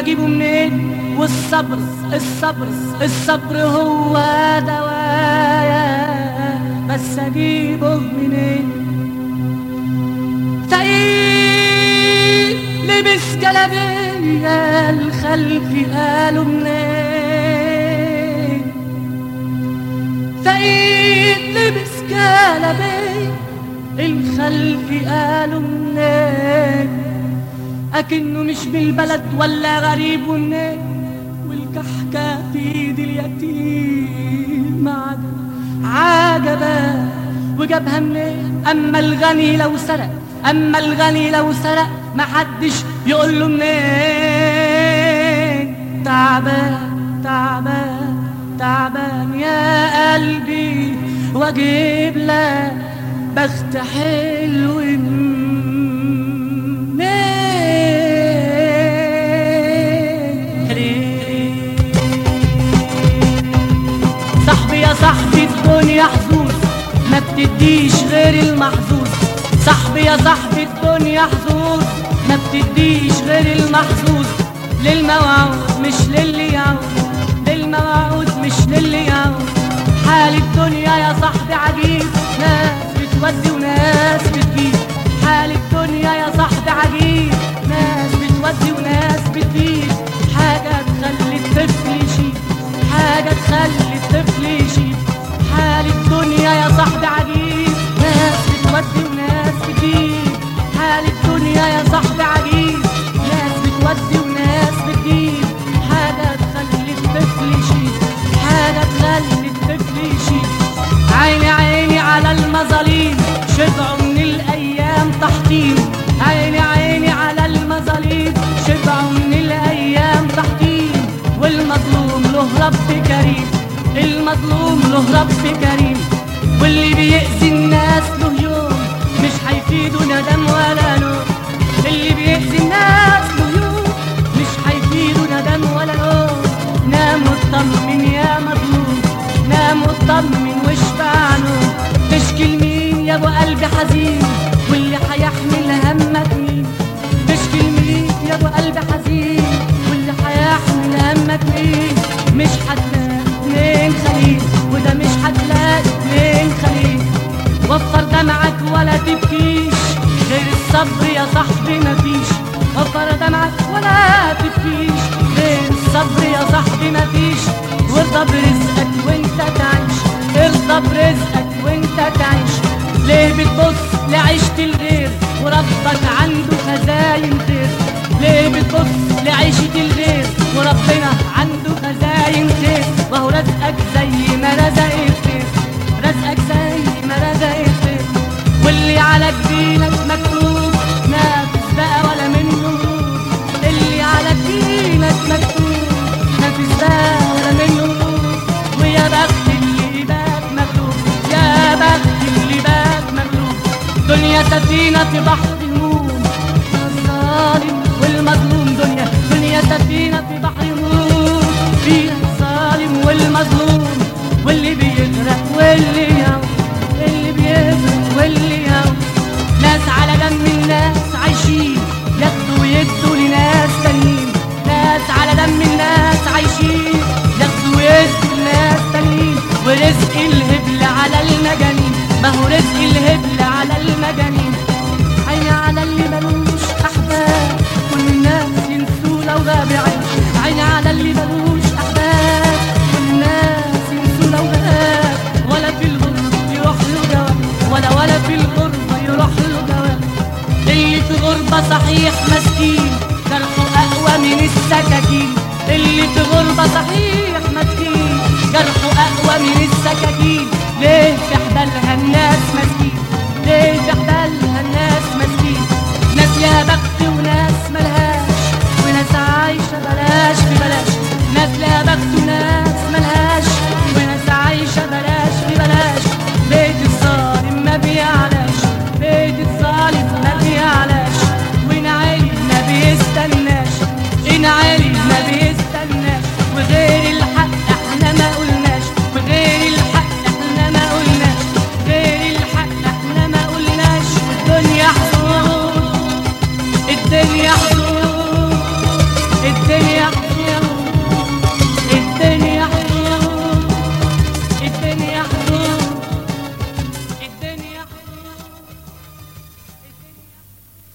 اجيبه منين والصبر الصبر الصبر هو دوايا بس اجيبه منين تقيل لبس جلابية الخلف قالوا منين تقيل لبس جلابية الخلف قالوا منين أكنه مش بالبلد ولا غريب منين والكحكة في ايد اليتيم عجب عجبا وجابها منين أما الغني لو سرق أما الغني لو سرق محدش يقول له منين تعبان تعبان تعبان يا قلبي واجيب لك بخت حلو منين صاحبي يا صاحبي الدنيا حظوظ ما بتديش غير المحظوظ صاحبي يا صاحبي الدنيا حظوظ ما بتديش غير المحظوظ للموعود مش للي يعود للموعود مش للي يعود حال الدنيا يا صاحبي عجيب ناس بتودي وناس بتجيب حال الدنيا يا صاحبي عجيب ناس بتودي وناس بتجيب حاجة تخلي الطفل يشيب حاجة تخلي الطفل يشيب حال الدنيا يا صاحبي عجيب ناس بتودي وناس بتجيب حال الدنيا يا صاحبي عجيب ناس بتودي وناس بتجيب حاجة تخلي الطفل يشيب حاجة تخلي الطفل يشيب عيني عيني على المظاليم شبعوا من الأيام تحطيم عيني عيني على المظاليم شبعوا من الأيام تحطيم والمظلوم له رب كريم المظلوم له رب كريم واللي بيأذي الناس له يوم مش هيفيده ندم ولا نوم اللي بيأذي الناس له يوم مش هيفيده ندم ولا نوم نام واطمن يا مظلوم نام واطمن واشبع نوم تشكي لمين يا ابو قلب حزين واللي هيحمل همك مين تشكي لمين يا ابو قلب حزين واللي هيحمل همك مين مش هتلاقي اتنين خليل وده مش هتلاقي اتنين خليل وفر دمعك ولا تبكيش غير الصبر يا صاحبي مفيش وفر دمعك ولا تبكيش غير الصبر يا صاحبي مفيش وارضى برزقك وانت تعيش ارضى برزقك وانت تعيش ليه بتبص لعيشة الغير وربك عنده خزاين خير ليه بتبص لعيشة الغير وربنا عنده خزاين خير وهو رزقك زي ما رزق الخير رزقك زي ما رزق الخير واللي على جبينك مكتوب نافذ بقى ولا منه هروب اللي على جبينك مكتوب نافذ بقى ولا منه هروب ويا بخت اللي باك مغلوب يا بخت اللي باك مغلوب دنيا سفينة في بحر هموم الظالم والمظلوم دنيا دنيا سفينة في بحر هموم فيها الظالم والمظلوم واللي بيغرق واللي يوم اللي بيغرق واللي يوم ناس على دم الناس عايشين ياخدوا ويدوا لناس تانيين ناس على دم الناس عايشين ياخدوا ويدوا لناس تانيين ورزق الهبل على المجانين ما هو رزق الهبل على المجانين عيني على اللي ملوش احباب كل الناس ينسوا لو غاب عين عيني على اللي ملوش احباب كل الناس ينسوا لو غاب ولا في الغربة يروح له جواب ولا ولا في الغربة يروح له جواب اللي في غربة صحيح مسكين جرحه أقوى من السكاكين اللي في غربة صحيح مسكين جرحه أقوى من السكاكين ليه في حبالها الناس مسكين ليه في حبالها الناس مسكين ناس لها بخت وناس ملهاش وناس عايشة بلاش ببلاش ناس لها بخت وناس ملهاش وناس عايشة بلاش ببلاش بيت الظالم ما بيعلاش بيت الظالم ما بيعلاش وإن عالي ما بيستناش إن عالي ما بيستناش وغير الحق احنا ما قلناش وغير الحق احنا ما قلناش غير الحق احنا ما قلناش والدنيا حظوظ الدنيا حظوظ